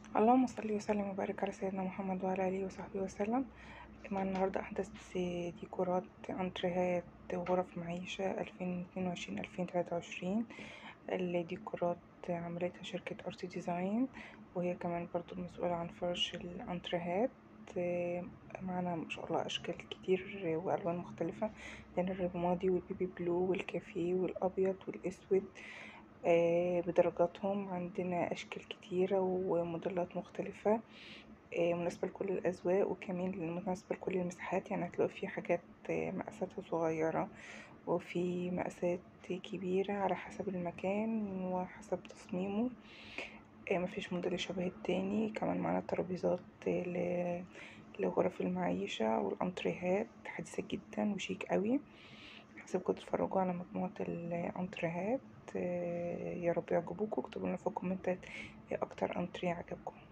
اللهم صل وسلم وبارك على سيدنا محمد وعلى اله وصحبه وسلم مع النهاردة أحدث ديكورات أنتريهات وغرف معيشة ألفين اتنين وعشرين ألفين تلاتة وعشرين الديكورات عملتها شركة ارتي ديزاين وهي كمان برضو المسؤولة عن فرش الأنتريهات معانا ما شاء الله أشكال كتير وألوان مختلفة عندنا الرمادي والبيبي بلو والكافيه والأبيض والأسود بدرجاتهم عندنا أشكال كتيرة وموديلات مختلفة مناسبة لكل الأذواق وكمان مناسبة لكل المساحات يعني هتلاقوا فيه حاجات مقاساتها صغيرة وفي مقاسات كبيرة على حسب المكان وحسب تصميمه مفيش موديل شبه التاني كمان معانا ترابيزات لغرف المعيشة والأنتريهات حديثة جدا وشيك اوي هسيبكوا تتفرجوا على مجموعة الأنتريهات يارب يعجبوكوا اكتبولنا في الكومنتات ايه أكتر أنتريه عجبكم